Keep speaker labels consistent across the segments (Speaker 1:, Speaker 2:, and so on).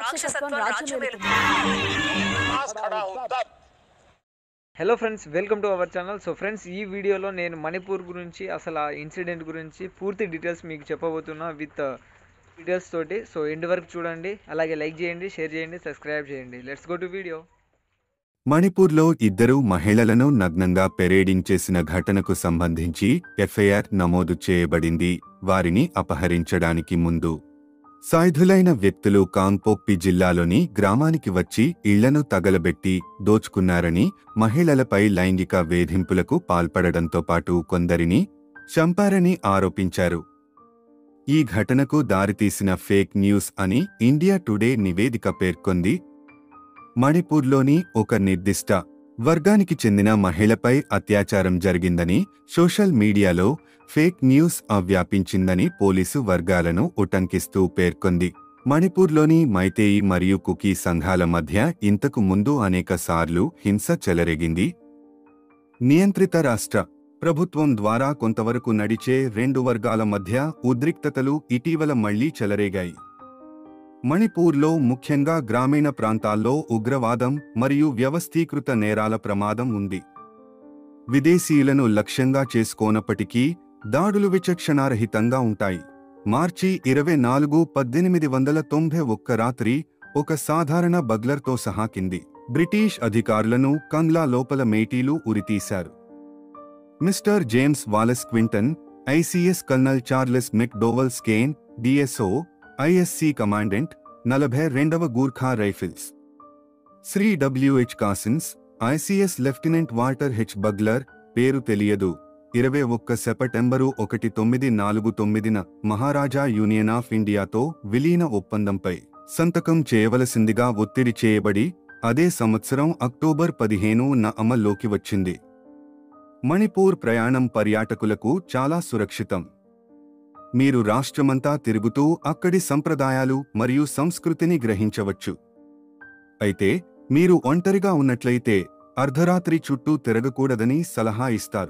Speaker 1: రాక్షసత్వం రాజ్యం
Speaker 2: पास खड़ा हूं तब
Speaker 3: hello friends welcome to our channel so friends ఈ వీడియోలో నేను మణిపూర్ గురించి అసలు ఆ ఇన్సిడెంట్ గురించి పూర్తి డీటెయిల్స్ మీకు చెప్పబోతున్నా విత్ డీటెయిల్స్ తోటి సో ఎండ్ వరకు చూడండి అలాగే లైక్ చేయండి షేర్ చేయండి సబ్స్క్రైబ్ చేయండి లెట్స్ గో టు వీడియో
Speaker 4: మణిపూర్లో ఇద్దరు మహిళలను నగ్నంగా పెరేడింగ్ చేసిన ఘటనకు సంబంధించి ఎఫ్ఐఆర్ నమోదు చేయబడింది వారిని అపహరించడానికి ముందు సాయుధులైన వ్యక్తులు కాంగ్పోక్పి జిల్లాలోని గ్రామానికి వచ్చి ఇళ్లను తగలబెట్టి దోచుకున్నారని మహిళలపై లైంగిక వేధింపులకు పాల్పడడంతో పాటు కొందరిని చంపారని ఆరోపించారు ఈ ఘటనకు దారితీసిన ఫేక్ న్యూస్ అని ఇండియా టుడే నివేదిక పేర్కొంది మణిపూర్లోని ఒక నిర్దిష్ట వర్గానికి చెందిన మహిళపై అత్యాచారం జరిగిందని సోషల్ మీడియాలో ఫేక్ న్యూస్ వ్యాపించిందని పోలీసు వర్గాలను ఉటంకిస్తూ పేర్కొంది మణిపూర్లోని మైతేయి మరియు కుకీ సంఘాల మధ్య ఇంతకు ముందు అనేక సార్లు హింస చెలరేగింది నియంత్రిత రాష్ట్ర ప్రభుత్వం ద్వారా కొంతవరకు నడిచే రెండు వర్గాల మధ్య ఉద్రిక్తతలు ఇటీవల మళ్లీ చెలరేగాయి మణిపూర్లో ముఖ్యంగా గ్రామీణ ప్రాంతాల్లో ఉగ్రవాదం మరియు వ్యవస్థీకృత నేరాల ప్రమాదం ఉంది విదేశీయులను లక్ష్యంగా చేసుకోనప్పటికీ దాడులు విచక్షణారహితంగా ఉంటాయి మార్చి ఇరవై నాలుగు పద్దెనిమిది వందల తొంభై ఒక్క రాత్రి ఒక సాధారణ బగ్లర్తో సహా కింది బ్రిటిష్ అధికారులను కంగ్లా లోపల మేటీలు ఉరితీశారు Mister James Wallace Quinton ICS Colonel Charles McDowell Skene DSO ISC commandant నలభై రెండవ Gurkha rifles Shri W H Cousins ICS lieutenant Walter H bugler పేరు తెలియదు ఇరవై ఒక్క సెప్టెంబరు ఒకటి తొమ్మిది నాలుగు తొమ్మిదిన మహారాజా యూనియన్ ఆఫ్ ఇండియాతో విలీన ఒప్పందంపై సంతకం చేయవలసిందిగా ఒత్తిడి చేయబడి అదే సంవత్సరం అక్టోబర్ పదిహేను న అమల్లోకి వచ్చింది మణిపూర్ ప్రయాణం పర్యాటకులకు చాలా సురక్షితం మీరు రాష్ట్రమంతా తిరుగుతూ అక్కడి సంప్రదాయాలు మరియు సంస్కృతిని గ్రహించవచ్చు అయితే మీరు ఒంటరిగా ఉన్నట్లయితే అర్ధరాత్రి చుట్టూ తిరగకూడదని సలహా ఇస్తారు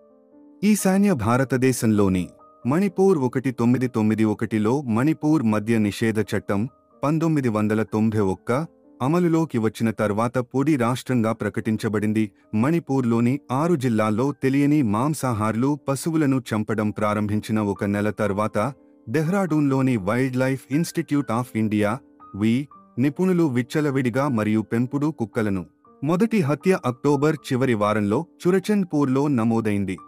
Speaker 4: ఈశాన్య భారతదేశంలోని మణిపూర్ ఒకటి తొమ్మిది తొమ్మిది ఒకటిలో మణిపూర్ మద్య నిషేధ చట్టం పంతొమ్మిది వందల తొంభై ఒక్క అమలులోకి వచ్చిన తర్వాత పొడి రాష్ట్రంగా ప్రకటించబడింది మణిపూర్లోని ఆరు జిల్లాల్లో తెలియని మాంసాహారులు పశువులను చంపడం ప్రారంభించిన ఒక నెల తర్వాత డెహ్రాడూన్లోని wildlife institute of India వి నిపుణులు విచ్చలవిడిగా మరియు పెంపుడు కుక్కలను మొదటి హత్య అక్టోబర్ చివరి వారంలో చురచంద్పూర్లో నమోదైంది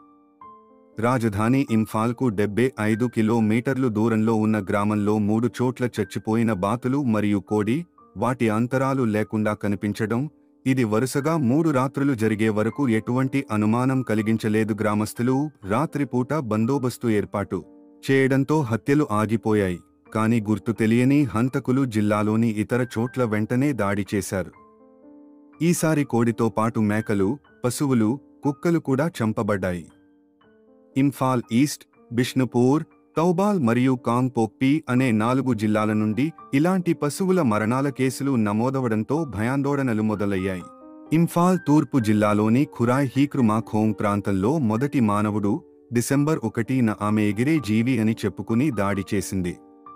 Speaker 4: రాజధాని ఇంఫాల్కు డెబ్బై ఐదు కిలోమీటర్లు దూరంలో ఉన్న గ్రామంలో మూడు చోట్ల చచ్చిపోయిన బాతులు మరియు కోడి వాటి అంతరాలు లేకుండా కనిపించడం ఇది వరుసగా మూడు రాత్రులు జరిగే వరకు ఎటువంటి అనుమానం కలిగించలేదు గ్రామస్తులు రాత్రిపూట బందోబస్తు ఏర్పాటు చేయడంతో హత్యలు ఆగిపోయాయి కాని గుర్తు తెలియని హంతకులు జిల్లాలోని ఇతర చోట్ల వెంటనే దాడి చేశారు ఈసారి కోడితో పాటు మేకలు పశువులు కుక్కలు కూడా చంపబడ్డాయి ఇంఫాల్ ఈస్ట్ బిష్ణుపూర్ తౌబాల్ మరియు కాంగ్పోక్పి అనే నాలుగు జిల్లాల నుండి ఇలాంటి పశువుల మరణాల కేసులు నమోదవడంతో భయాందోళనలు మొదలయ్యాయి ఇంఫాల్ తూర్పు జిల్లాలోని ఖురాయ్ హీక్రుమాఖోంగ్ ప్రాంతంలో మొదటి మానవుడు డిసెంబర్ ఒకటిన ఆమె ఎగిరే జీవి అని చెప్పుకుని దాడి చేసింది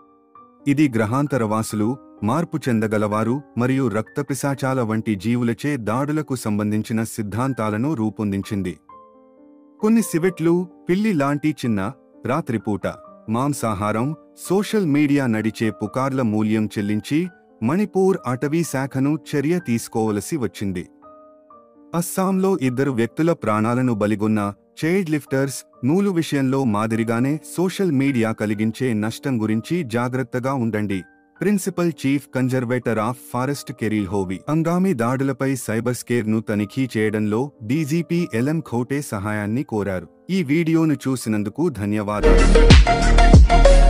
Speaker 4: ఇది గ్రహాంతరవాసులు మార్పు చెందగలవారు మరియు రక్తపిశాచాల వంటి జీవులచే దాడులకు సంబంధించిన సిద్ధాంతాలను రూపొందించింది కొన్ని సివెట్లు పిల్లి లాంటి చిన్న రాత్రిపూట మాంసాహారం సోషల్ మీడియా నడిచే పుకార్ల మూల్యం చెల్లించి మణిపూర్ అటవీ శాఖను చర్య తీసుకోవలసి వచ్చింది అస్సాంలో ఇద్దరు వ్యక్తుల ప్రాణాలను బలిగొన్న చైల్డ్ లిఫ్టర్స్ నూలు విషయంలో మాదిరిగానే సోషల్ మీడియా కలిగించే నష్టం గురించి జాగ్రత్తగా ఉండండి principal chief conservator of forest Kereilhouvi Angami దాడులపై సైబర్ స్కేర్ ను తనిఖీ చేయడంలో డీజీపీ ఎల్ఎం ఖోటే సహాయాన్ని కోరారు ఈ వీడియోను చూసినందుకు ధన్యవాదాలు